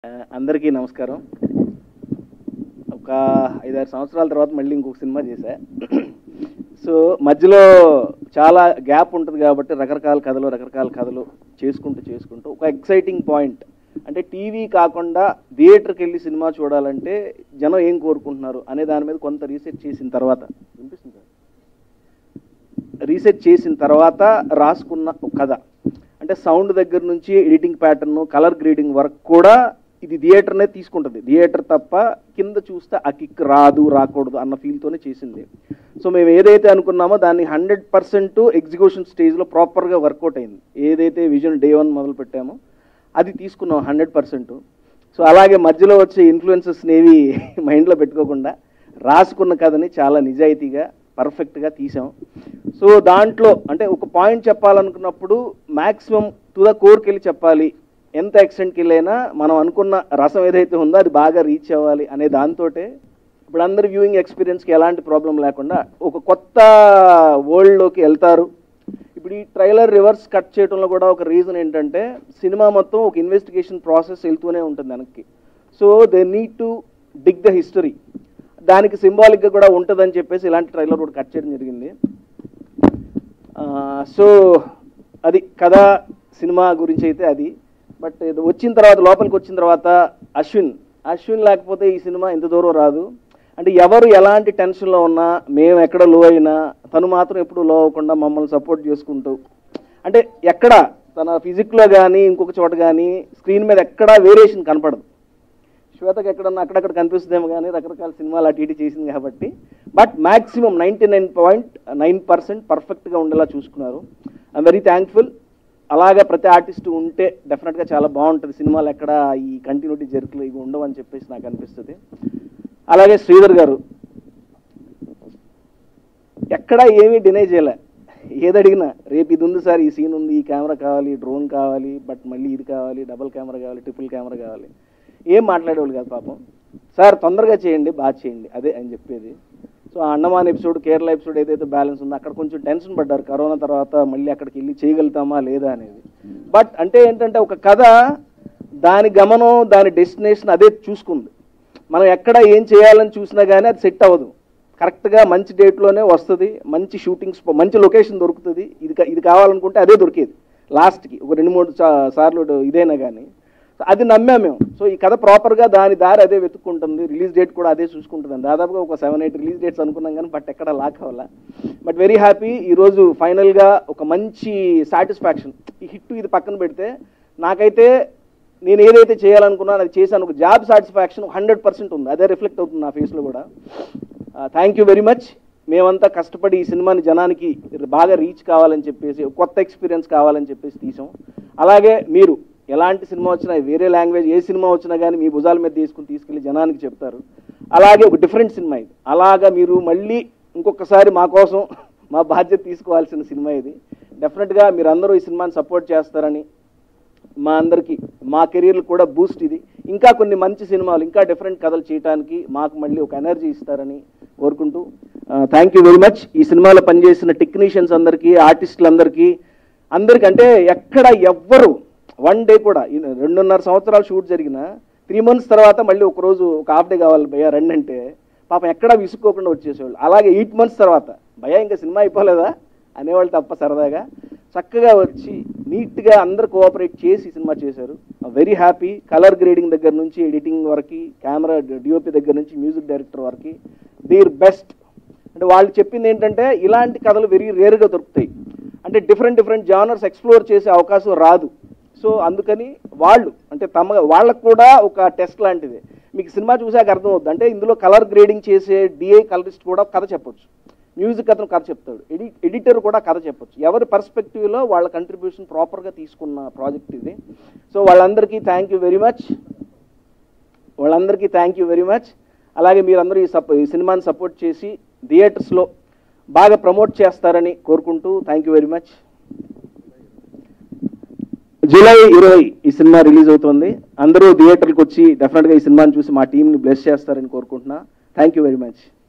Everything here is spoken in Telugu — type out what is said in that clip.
అందరికీ నమస్కారం ఒక ఐదారు సంవత్సరాల తర్వాత మళ్ళీ ఇంకొక సినిమా చేశా సో మధ్యలో చాలా గ్యాప్ ఉంటుంది కాబట్టి రకరకాల కథలు రకరకాల కథలు చేసుకుంటూ చేసుకుంటూ ఒక ఎక్సైటింగ్ పాయింట్ అంటే టీవీ కాకుండా థియేటర్కి వెళ్ళి సినిమా చూడాలంటే జనం ఏం కోరుకుంటున్నారు అనే దాని మీద కొంత రీసెర్చ్ చేసిన తర్వాత వినిపిస్తుంది సార్? రీసెర్చ్ చేసిన తర్వాత రాసుకున్న ఒక కథ అంటే సౌండ్ దగ్గర నుంచి editing pattern colour grading work కూడా ఇది థియేటర్నే తీసుకుంటుంది థియేటర్ తప్ప కింద చూస్తే ఆ కిక్ రాదు రాకూడదు అన్న ఫీల్తోనే చేసింది సో మేము ఏదైతే అనుకున్నామో దాన్ని హండ్రెడ్ పర్సెంట్ ఎగ్జిక్యూషన్ స్టేజ్లో ప్రాపర్గా వర్కౌట్ అయింది ఏదైతే విజన్ డే వన్ మొదలు పెట్టామో అది తీసుకున్నాం హండ్రెడ్ పర్సెంట్ సో అలాగే మధ్యలో వచ్చే ఇన్ఫ్లుయెన్సెస్ని ఏవి మైండ్లో పెట్టుకోకుండా రాసుకున్న కథని చాలా నిజాయితీగా పర్ఫెక్ట్గా తీసాం సో దాంట్లో అంటే ఒక పాయింట్ చెప్పాలనుకున్నప్పుడు మ్యాక్సిమం టు ద కోర్కి వెళ్ళి చెప్పాలి ఎంత ఎక్స్టెంట్కి వెళ్ళైనా మనం అనుకున్న రసం ఏదైతే ఉందో అది బాగా రీచ్ అవ్వాలి అనే దాంతోటే ఇప్పుడు అందరి వ్యూయింగ్ ఎక్స్పీరియన్స్కి ఎలాంటి ప్రాబ్లం లేకుండా ఒక కొత్త వరల్డ్లోకి వెళ్తారు ఇప్పుడు ఈ ట్రైలర్ రివర్స్ కట్ చేయడంలో కూడా ఒక రీజన్ ఏంటంటే సినిమా మొత్తం ఒక ఇన్వెస్టిగేషన్ ప్రాసెస్ వెళ్తూనే ఉంటుంది వెనక్కి so they need to dig the history దానికి సింబాలిక్గా కూడా ఉంటుందని చెప్పేసి ఇలాంటి ట్రైలర్ కూడా కట్ చేయడం జరిగింది సో అది కథ సినిమా గురించి అయితే అది బట్ ఇది వచ్చిన తర్వాత లోపలికి వచ్చిన తర్వాత అశ్విన్ అశ్విన్ లేకపోతే ఈ సినిమా ఇంత దూరం రాదు అంటే ఎవరు ఎలాంటి టెన్షన్లో ఉన్నా మేము ఎక్కడ లో అయినా తను మాత్రం ఎప్పుడు లో అవ్వకుండా మమ్మల్ని సపోర్ట్ చేసుకుంటూ అంటే ఎక్కడ తన ఫిజిక్లో కానీ ఇంకొక చోట కానీ స్క్రీన్ మీద ఎక్కడా వేరియేషన్ కనపడదు శ్వేతకు ఎక్కడన్నా అక్కడక్కడ కనిపిస్తుందేమో కానీ రకరకాల సినిమాలు అటు ఇటు చేసింది కాబట్టి but maximum ninety nine point nine percent పర్ఫెక్ట్గా ఉండేలా చూసుకున్నారు ఐఎమ్ వెరీ థ్యాంక్ఫుల్ అలాగే ప్రతి ఆర్టిస్ట్ ఉంటే డెఫినెట్గా చాలా బాగుంటుంది సినిమాలు ఎక్కడ ఈ కంటిన్యూటీ జరుకులు ఇవి ఉండవు అని చెప్పేసి నాకు అనిపిస్తుంది అలాగే శ్రీధర్ గారు ఎక్కడా ఏమీ డినై చేయలే ఏది అడిగినా రేపు ఇది ఉంది సార్ ఈ సీన్ ఉంది ఈ కెమెరా కావాలి డ్రోన్ కావాలి బట్ మళ్ళీ ఇది కావాలి డబుల్ కెమెరా కావాలి ట్రిపుల్ కెమెరా కావాలి ఏం మాట్లాడేవాళ్ళు కాదు పాపం సార్ తొందరగా చేయండి బాగా చేయండి అదే అని చెప్పేది సో ఆ అండమాన్ ఎపిసోడ్ కేరళ ఎపిసోడ్ ఏదైతే బ్యాలెన్స్ ఉందో అక్కడ కొంచెం టెన్షన్ పడ్డారు కరోనా తర్వాత మళ్ళీ అక్కడికి వెళ్ళి చేయగలుగుతామా లేదా అనేది బట్ అంటే ఏంటంటే ఒక కథ దాని గమనం దాని డెస్టినేషన్ అదే చూసుకుంది మనం ఎక్కడ ఏం చేయాలని చూసినా కానీ అది సెట్ అవ్వదు కరెక్ట్గా మంచి డేట్లోనే వస్తుంది మంచి షూటింగ్ స్పా మంచి లొకేషన్ దొరుకుతుంది ఇది కా- ఇది కావాలనుకుంటే అదే దొరికేది లాస్ట్కి ఒక రెండు మూడు సా- సార్లు ఇదైనా కానీ సో అది నమ్మాం మేము సో ఈ కథ ప్రాపర్గా దాని దారి అదే వెతుక్కుంటుంది రిలీజ్ డేట్ కూడా అదే చూసుకుంటుంది దాదాపుగా ఒక సెవెన్ ఎయిట్ రిలీజ్ డేట్స్ అనుకున్నాం కానీ బట్ ఎక్కడ లాక్ అవ్వాల బట్ వెరీ హ్యాపీ ఈరోజు ఫైనల్గా ఒక మంచి సాటిస్ఫాక్షన్ ఈ హిట్ ఇది పక్కన పెడితే నాకైతే నేను ఏదైతే చేయాలనుకున్నానో అది చేశాను ఒక జాబ్ సాటిస్ఫాక్షన్ హండ్రెడ్ పర్సెంట్ ఉంది అదే రిఫ్లెక్ట్ అవుతుంది నా ఫేస్లో కూడా థ్యాంక్ యూ వెరీ మచ్ మేమంతా కష్టపడి ఈ సినిమాని జనానికి బాగా రీచ్ కావాలని చెప్పేసి ఒక కొత్త ఎక్స్పీరియన్స్ కావాలని చెప్పేసి తీసాం అలాగే మీరు ఎలాంటి సినిమా వచ్చినా వేరే లాంగ్వేజ్ ఏ సినిమా వచ్చినా కానీ మీ భుజాల మీద తీసుకుని తీసుకెళ్లి జనానికి చెప్తారు అలాగే ఒక డిఫరెంట్ సినిమా ఇది అలాగా మీరు మళ్ళీ ఇంకొకసారి మా కోసం మా బాధ్యత తీసుకోవాల్సిన సినిమా ఇది డెఫినెట్గా మీరు అందరూ ఈ సినిమాని సపోర్ట్ చేస్తారని మా అందరికీ మా కెరీర్లు కూడా బూస్ట్ ఇది ఇంకా కొన్ని మంచి సినిమాలు ఇంకా డిఫరెంట్ కథలు చేయడానికి మాకు మళ్ళీ ఒక ఎనర్జీ ఇస్తారని కోరుకుంటూ థ్యాంక్ యూ వెరీ మచ్ ఈ సినిమాలో పనిచేసిన టెక్నీషియన్స్ అందరికీ ఆర్టిస్టులందరికీ అందరికీ అంటే ఎక్కడ ఎవ్వరు వన్ డే కూడా ఈ రెండున్నర సంవత్సరాలు షూట్ జరిగిన త్రీ మంత్స్ తర్వాత మళ్ళీ ఒక రోజు ఒక హాఫ్ డే కావాలి భయ్యా రండి అంటే పాపం ఎక్కడా విసుక్కోకుండా వచ్చేసేవాళ్ళు అలాగే ఎయిట్ మంత్స్ తర్వాత భయ్యా ఇంకా సినిమా అయిపోలేదా అనేవాళ్ళు తప్ప సరదాగా చక్కగా వచ్చి నీట్గా అందరు కోఆపరేట్ చేసి ఈ సినిమా చేశారు వెరీ హ్యాపీ కలర్ గ్రేడింగ్ దగ్గర నుంచి ఎడిటింగ్ వరకు కెమెరా డిఓపి దగ్గర నుంచి మ్యూజిక్ డైరెక్టర్ వరకు దీర్ బెస్ట్ అంటే వాళ్ళు చెప్పింది ఏంటంటే ఇలాంటి కథలు వెరీ రేర్గా దొరుకుతాయి అంటే డిఫరెంట్ డిఫరెంట్ జానర్స్ ఎక్స్ప్లోర్ చేసే అవకాశం రాదు సో అందుకని వాళ్ళు అంటే తమ వాళ్ళకు కూడా ఒక టెస్ట్ లాంటిది మీకు సినిమా చూసాక అర్థమవుద్ది అంటే ఇందులో కలర్ గ్రేడింగ్ చేసే డిఐ కలరిస్ట్ కూడా కథ చెప్పొచ్చు మ్యూజిక్ అతను కథ చెప్తాడు ఎడి ఎడిటర్ కూడా కథ చెప్పొచ్చు ఎవరి పర్స్పెక్టివ్లో వాళ్ళ కంట్రిబ్యూషన్ ప్రాపర్గా తీసుకున్న ప్రాజెక్ట్ ఇది సో వాళ్ళందరికీ థ్యాంక్ యూ వెరీ మచ్ వాళ్ళందరికీ థ్యాంక్ యూ వెరీ మచ్ అలాగే మీరందరూ ఈ సపో ఈ సినిమాని సపోర్ట్ చేసి థియేటర్స్లో బాగా ప్రమోట్ చేస్తారని కోరుకుంటూ thank you very much July ఇరవై ఈ సినిమా రిలీజ్ అవుతుంది అందరూ థియేటర్కి వచ్చి డెఫినెట్గా ఈ సినిమాని చూసి మా టీంని బ్లెస్ చేస్తారని కోరుకుంటున్నా థ్యాంక్ యూ వెరీ మచ్